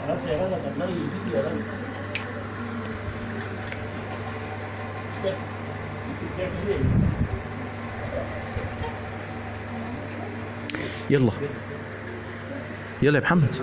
خلاص يا غدا طب ما يجي يا غدا يلا يلا يا محمد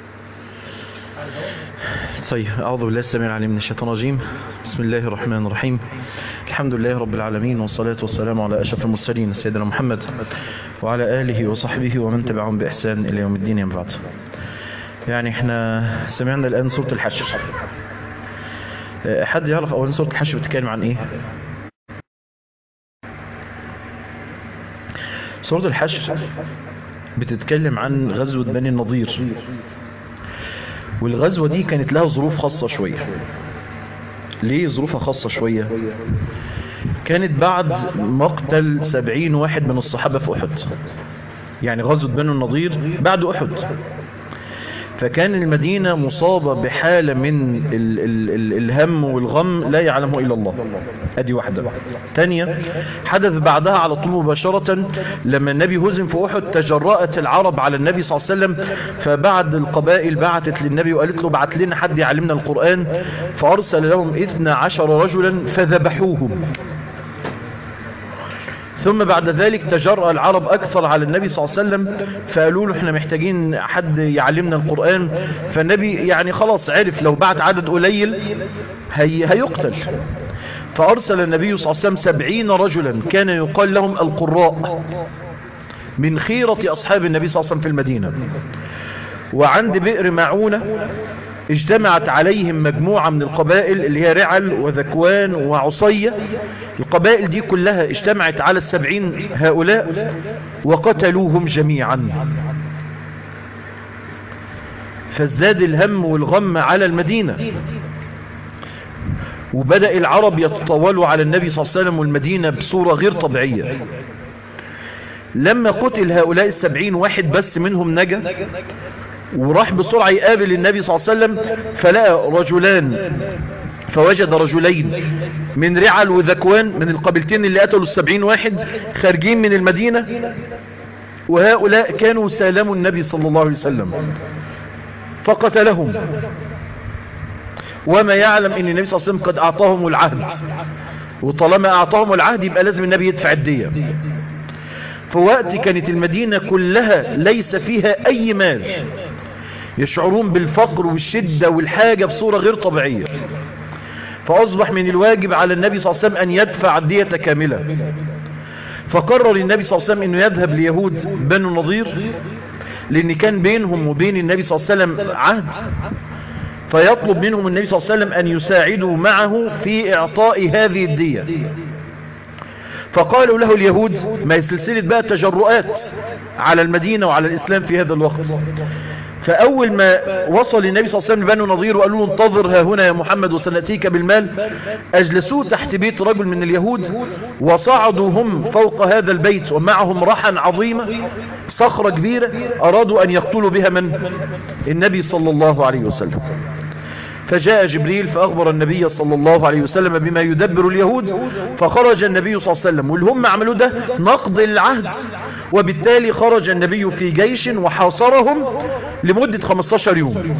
طيب أعوذ بالله السميع العليم من الشيطان الرجيم بسم الله الرحمن الرحيم الحمد لله رب العالمين والصلاة والسلام على أشرف المرسلين سيدنا محمد وعلى آله وصحبه ومن تبعهم بإحسان إلى يوم الدين يوم بعد يعني احنا سمعنا الآن سورة الحشر حد يعرف أولا سورة الحشر بتتكلم عن إيه سورة الحشر بتتكلم عن غزوة بني النضير والغزوة دي كانت لها ظروف خاصة شوية ليه ظروفها خاصة شوية كانت بعد مقتل سبعين واحد من الصحابة في أحد يعني غزوة بني النضير بعد أحد فكان المدينة مصابة بحالة من ال ال ال الهم والغم لا يعلمه إلا الله أدي واحدة تانية حدث بعدها على طول مباشرة لما النبي هزم في أحد تجرأت العرب على النبي صلى الله عليه وسلم فبعد القبائل بعتت للنبي وقالت له بعت لنا حد يعلمنا القرآن فأرسل لهم إثنى عشر رجلا فذبحوهم ثم بعد ذلك تجرأ العرب أكثر على النبي صلى الله عليه وسلم فقالوا له احنا محتاجين حد يعلمنا القرآن فالنبي يعني خلاص عرف لو بعت عدد قليل هي هيقتل فأرسل النبي صلى الله عليه وسلم سبعين رجلا كان يقال لهم القراء من خيرة أصحاب النبي صلى الله عليه وسلم في المدينة وعند بئر معونة اجتمعت عليهم مجموعة من القبائل اللي هي رعل وذكوان وعصية القبائل دي كلها اجتمعت على السبعين هؤلاء وقتلوهم جميعا فازداد الهم والغم على المدينة وبدأ العرب يتطاولوا على النبي صلى الله عليه وسلم والمدينة بصورة غير طبيعية لما قتل هؤلاء السبعين واحد بس منهم نجا وراح بسرعة يقابل النبي صلى الله عليه وسلم فلقى رجلان فوجد رجلين من رعل وذكوان من القبيلتين اللي قتلوا السبعين واحد خارجين من المدينة وهؤلاء كانوا سالموا النبي صلى الله عليه وسلم فقتلهم وما يعلم ان النبي صلى الله عليه وسلم قد اعطاهم العهد وطالما اعطاهم العهد يبقى لازم النبي يدفع الدية في وقت كانت المدينة كلها ليس فيها اي مال يشعرون بالفقر والشدة والحاجة بصورة غير طبيعية فأصبح من الواجب على النبي صلى الله عليه وسلم أن يدفع الدية كاملة فقرر النبي صلى الله عليه وسلم أنه يذهب ليهود بنو النضير لأن كان بينهم وبين النبي صلى الله عليه وسلم عهد فيطلب منهم النبي صلى الله عليه وسلم أن يساعدوا معه في إعطاء هذه الدية فقالوا له اليهود ما سلسلة بقى تجرؤات على المدينة وعلى الإسلام في هذا الوقت فأول ما وصل النبي صلى الله عليه وسلم لبنو نظير وقالوا له انتظر ها هنا يا محمد وسنأتيك بالمال أجلسوه تحت بيت رجل من اليهود وصعدوا هم فوق هذا البيت ومعهم رحا عظيمة صخرة كبيرة أرادوا أن يقتلوا بها من النبي صلى الله عليه وسلم فجاء جبريل فأخبر النبي صلى الله عليه وسلم بما يدبر اليهود فخرج النبي صلى الله عليه وسلم والهم عملوا ده نقض العهد وبالتالي خرج النبي في جيش وحاصرهم لمدة 15 يوم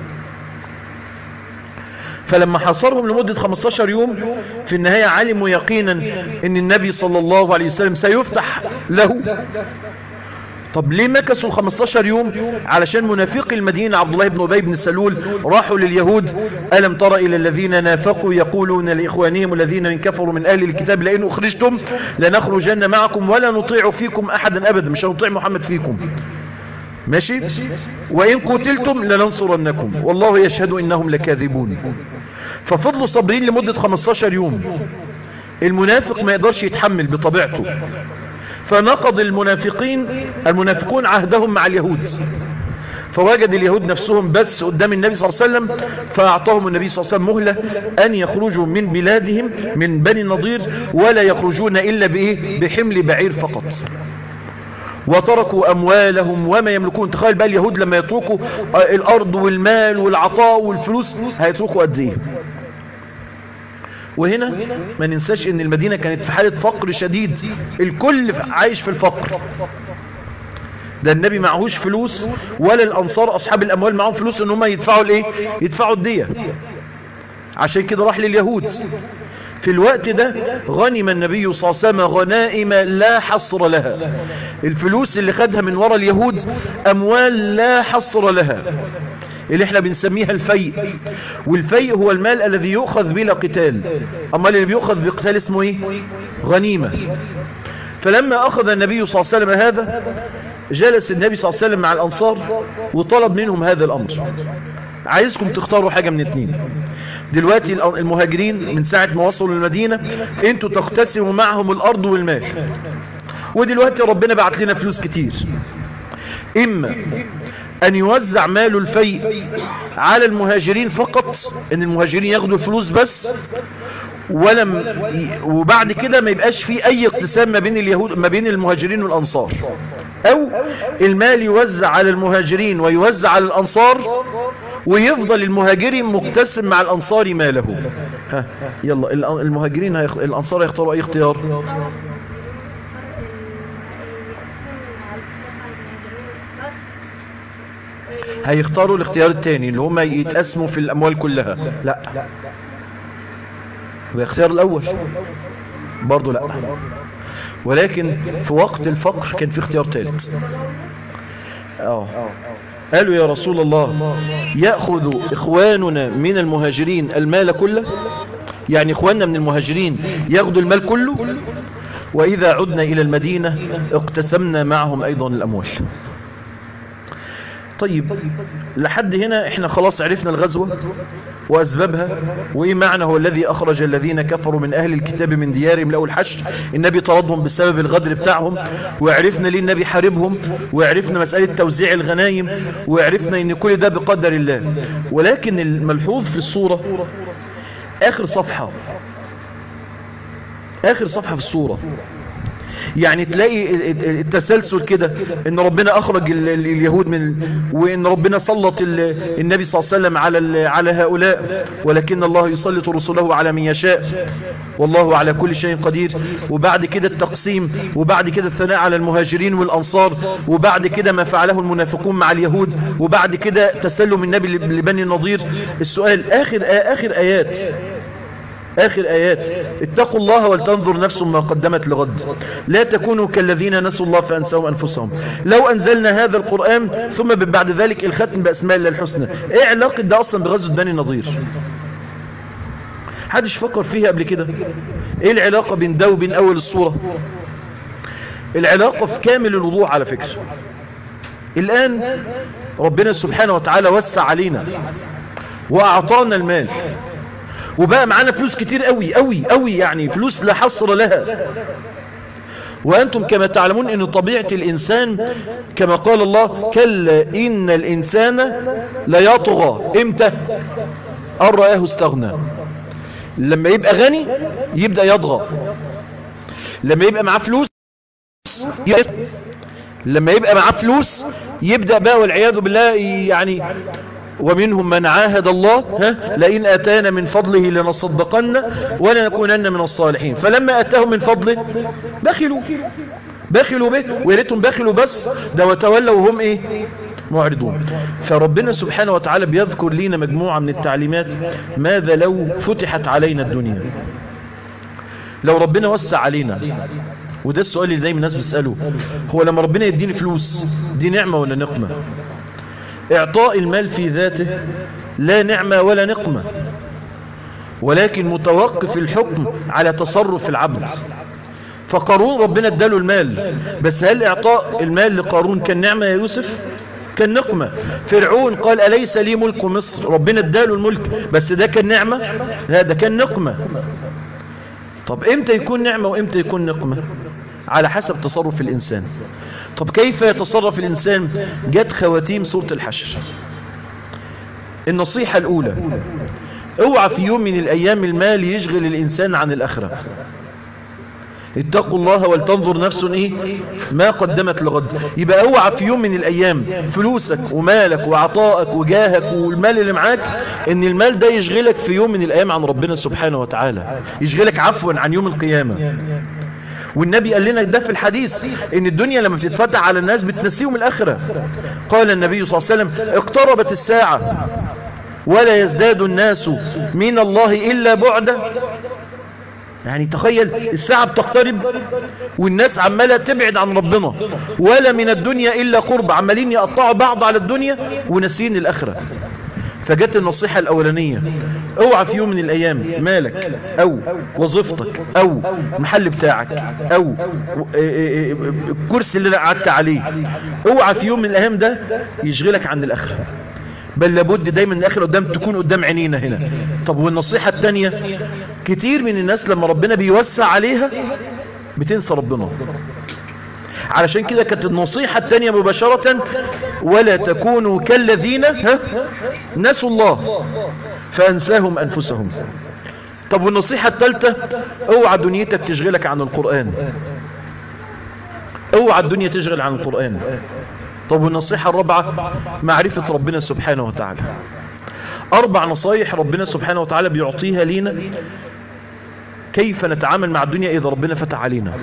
فلما حاصرهم لمدة 15 يوم في النهاية علموا يقينا ان النبي صلى الله عليه وسلم سيفتح له طب ليه مكسوا 15 يوم علشان منافق المدينة عبد الله بن أبي بن سلول راحوا لليهود ألم تر إلى الذين نافقوا يقولون لإخوانهم الذين كفروا من أهل الكتاب لئن أخرجتم لنخرجن معكم ولا نطيع فيكم أحدا أبدا مش هنطيع محمد فيكم ماشي وإن قتلتم لننصرنكم والله يشهد إنهم لكاذبون ففضلوا صابرين لمدة 15 يوم المنافق ما يقدرش يتحمل بطبيعته فنقض المنافقين المنافقون عهدهم مع اليهود فوجد اليهود نفسهم بس قدام النبي صلى الله عليه وسلم فأعطاهم النبي صلى الله عليه وسلم مهلة أن يخرجوا من بلادهم من بني النضير ولا يخرجون إلا بإيه بحمل بعير فقط وتركوا أموالهم وما يملكون تخيل بقى اليهود لما يتركوا الأرض والمال والعطاء والفلوس هيتركوا قد إيه وهنا ما ننساش ان المدينة كانت في حالة فقر شديد الكل عايش في الفقر ده النبي معهوش فلوس ولا الانصار اصحاب الاموال معهم فلوس ان هم يدفعوا الايه يدفعوا الدية عشان كده راح لليهود في الوقت ده غنم النبي صلى الله عليه وسلم غنائم لا حصر لها الفلوس اللي خدها من وراء اليهود اموال لا حصر لها اللي احنا بنسميها الفيء والفيء هو المال الذي يؤخذ بلا قتال اما اللي بيؤخذ بقتال اسمه ايه غنيمة فلما اخذ النبي صلى الله عليه وسلم هذا جلس النبي صلى الله عليه وسلم مع الانصار وطلب منهم هذا الامر عايزكم تختاروا حاجة من اتنين دلوقتي المهاجرين من ساعة ما وصلوا للمدينة انتوا تقتسموا معهم الارض والمال ودلوقتي ربنا بعت لنا فلوس كتير اما ان يوزع مال الفيء على المهاجرين فقط ان المهاجرين ياخدوا الفلوس بس ولم وبعد كده ما يبقاش في اي اقتسام ما بين اليهود ما بين المهاجرين والانصار او المال يوزع على المهاجرين ويوزع على الانصار ويفضل المهاجرين مقتسم مع الانصار ماله ها يلا المهاجرين هيخ... الانصار هيختاروا اي اختيار هيختاروا الاختيار الثاني اللي هم يتقسموا في الاموال كلها لا الاختيار الاول برضو لا ولكن في وقت الفقر كان في اختيار ثالث اه قالوا يا رسول الله يأخذ إخواننا من المهاجرين المال كله يعني إخواننا من المهاجرين ياخذوا المال كله وإذا عدنا إلى المدينة اقتسمنا معهم أيضا الأموال طيب لحد هنا احنا خلاص عرفنا الغزوة وأسبابها وإيه معنى هو الذي أخرج الذين كفروا من أهل الكتاب من ديارهم لأول الحشر النبي طردهم بسبب الغدر بتاعهم وعرفنا ليه النبي حاربهم وعرفنا مسألة توزيع الغنايم وعرفنا ان كل ده بقدر الله ولكن الملحوظ في الصورة آخر صفحة آخر صفحة في الصورة يعني تلاقي التسلسل كده ان ربنا اخرج اليهود من وان ربنا سلط النبي صلى الله عليه وسلم على على هؤلاء ولكن الله يسلط رسله على من يشاء والله على كل شيء قدير وبعد كده التقسيم وبعد كده الثناء على المهاجرين والانصار وبعد كده ما فعله المنافقون مع اليهود وبعد كده تسلم النبي لبني النضير السؤال اخر اخر ايات آخر آيات اتقوا الله ولتنظر نفس ما قدمت لغد لا تكونوا كالذين نسوا الله فأنسوا أنفسهم لو أنزلنا هذا القرآن ثم بعد ذلك الختم بأسماء الله الحسنى ايه علاقة ده أصلا بغزو بني النضير حدش فكر فيها قبل كده ايه العلاقة بين ده وبين أول الصورة العلاقة في كامل الوضوح على فكرة الآن ربنا سبحانه وتعالى وسع علينا وأعطانا المال وبقى معانا فلوس كتير قوي قوي قوي يعني فلوس لا حصر لها وأنتم كما تعلمون أن طبيعة الإنسان كما قال الله كلا إن الإنسان لا يطغى إمتى أن رآه استغنى لما يبقى غني يبدأ يطغى لما يبقى معاه فلوس يبقى لما يبقى معاه فلوس يبدأ بقى والعياذ بالله يعني ومنهم من عاهد الله ها لئن أتانا من فضله لنصدقن ولنكونن من الصالحين فلما أتاهم من فضله بخلوا بخلوا به ويريتهم بخلوا بس ده وتولوا وهم ايه معرضون فربنا سبحانه وتعالى بيذكر لنا مجموعة من التعليمات ماذا لو فتحت علينا الدنيا لو ربنا وسع علينا وده السؤال اللي دايما الناس بيسأله هو لما ربنا يديني فلوس دي نعمة ولا نقمة اعطاء المال في ذاته لا نعمة ولا نقمة ولكن متوقف الحكم على تصرف العبد فقارون ربنا اداله المال بس هل اعطاء المال لقارون كان نعمة يا يوسف كان نقمة فرعون قال أليس لي ملك مصر ربنا اداله الملك بس ده كان نعمة لا ده كان نقمة طب امتى يكون نعمة وامتى يكون نقمة على حسب تصرف الإنسان طب كيف يتصرف الإنسان جت خواتيم سورة الحشر النصيحة الأولى اوعى في يوم من الأيام المال يشغل الإنسان عن الآخرة اتقوا الله ولتنظر نفس ايه ما قدمت لغد يبقى اوعى في يوم من الايام فلوسك ومالك وعطائك وجاهك والمال اللي معاك ان المال ده يشغلك في يوم من الايام عن ربنا سبحانه وتعالى يشغلك عفوا عن يوم القيامة والنبي قال لنا ده في الحديث ان الدنيا لما بتتفتح على الناس بتنسيهم الاخرة قال النبي صلى الله عليه وسلم اقتربت الساعة ولا يزداد الناس من الله الا بعدا يعني تخيل الساعة بتقترب والناس عمالة تبعد عن ربنا ولا من الدنيا إلا قرب عمالين يقطعوا بعض على الدنيا ونسين الآخرة فجت النصيحة الأولانية اوعى في يوم من الأيام مالك أو وظيفتك أو المحل بتاعك أو الكرسي اللي قعدت عليه اوعى في يوم من الأيام ده يشغلك عن الآخرة بل لابد دايما الاخره قدام تكون قدام عينينا هنا طب والنصيحة التانية كتير من الناس لما ربنا بيوسع عليها بتنسى ربنا علشان كده كانت النصيحة التانية مباشرة ولا تكونوا كالذين ها نسوا الله فأنساهم أنفسهم طب والنصيحة الثالثة اوعى دنيتك تشغلك عن القرآن اوعى الدنيا تشغل عن القرآن طب والنصيحة الرابعة معرفة ربنا سبحانه وتعالى أربع نصايح ربنا سبحانه وتعالى بيعطيها لينا كيف نتعامل مع الدنيا إذا ربنا فتح علينا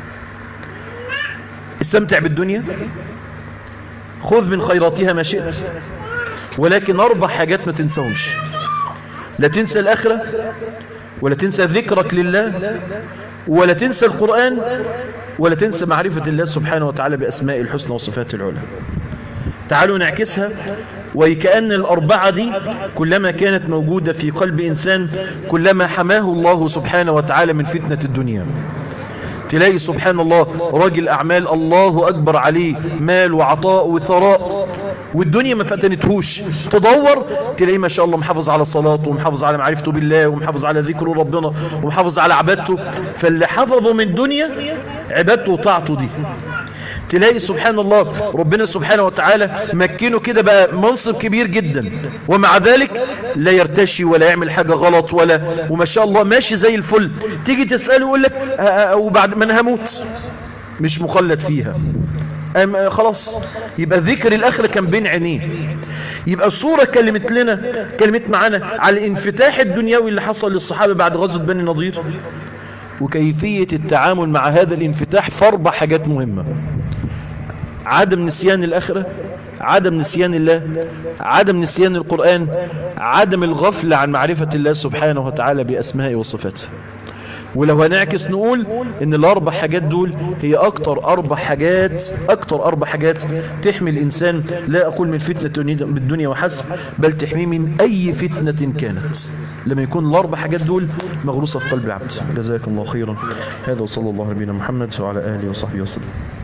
استمتع بالدنيا خذ من خيراتها ما شئت ولكن أربع حاجات ما تنساهمش لا تنسى الآخرة ولا تنسى ذكرك لله ولا تنسى القرآن ولا تنسى معرفة الله سبحانه وتعالى بأسماء الحسنى وصفات العلى تعالوا نعكسها وكأن الأربعة دي كلما كانت موجودة في قلب إنسان كلما حماه الله سبحانه وتعالى من فتنة الدنيا تلاقي سبحان الله راجل أعمال الله أكبر عليه مال وعطاء وثراء والدنيا ما فتنتهوش تدور تلاقيه ما شاء الله محافظ على صلاته ومحافظ على معرفته بالله ومحافظ على ذكره ربنا ومحافظ على عبادته فاللي حفظه من الدنيا عبادته وطاعته دي تلاقي سبحان الله ربنا سبحانه وتعالى مكنه كده بقى منصب كبير جدا ومع ذلك لا يرتشي ولا يعمل حاجة غلط ولا وما شاء الله ماشي زي الفل تيجي تسأله يقول لك وبعد ما انا هموت مش مخلد فيها أم خلاص يبقى ذكر الآخرة كان بين عينيه يبقى الصورة كلمت لنا كلمت معانا على الانفتاح الدنيوي اللي حصل للصحابة بعد غزوة بني نضير وكيفية التعامل مع هذا الانفتاح في أربع حاجات مهمة عدم نسيان الآخرة عدم نسيان الله عدم نسيان القرآن عدم الغفلة عن معرفة الله سبحانه وتعالى بأسمائه وصفاته ولو هنعكس نقول ان الاربع حاجات دول هي اكتر اربع حاجات اكتر اربع حاجات تحمي الانسان لا اقول من فتنة بالدنيا وحسب بل تحميه من اي فتنة كانت لما يكون الاربع حاجات دول مغروسة في قلب العبد جزاك الله خيرا هذا وصلى الله على نبينا محمد وعلى اله وصحبه وسلم